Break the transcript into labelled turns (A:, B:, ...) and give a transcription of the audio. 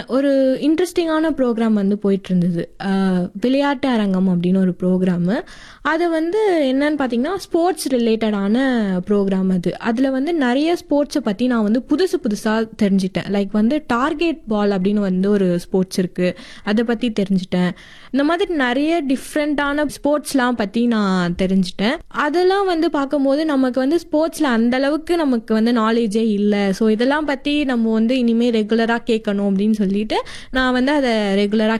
A: ஒரு இன்ட்ரெஸ்டிங்கான ப்ரோக்ராம் வந்து போயிட்டு இருந்தது அஹ், விளையாட்டு அரங்கம் அப்படின்னு ஒரு ப்ரோக்ராமு அது வந்து என்னன்னு பார்த்தீங்கன்னா ஸ்போர்ட்ஸ் ரிலேட்டடான ப்ரோக்ராம் அது அதில் வந்து நிறைய ஸ்போர்ட்ஸை பற்றி நான் வந்து புதுசு புதுசாக தெரிஞ்சிட்டேன் லைக் வந்து டார்கெட் பால் அப்படின்னு வந்து ஒரு ஸ்போர்ட்ஸ் இருக்குது அதை பற்றி தெரிஞ்சிட்டேன் இந்த மாதிரி நிறைய டிஃப்ரெண்ட்டான ஸ்போர்ட்ஸ்லாம் பற்றி நான் தெரிஞ்சிட்டேன் அதெல்லாம் வந்து பார்க்கும்போது நமக்கு வந்து ஸ்போர்ட்ஸில் அந்த அளவுக்கு நமக்கு வந்து நாலேஜே இல்லை ஸோ இதெல்லாம் பற்றி நம்ம வந்து இனிமேல் ரெகுலராக கேட்கணும் அப்படின்னு சொல்லிட்டு நான் வந்து அதை ரெகுலராக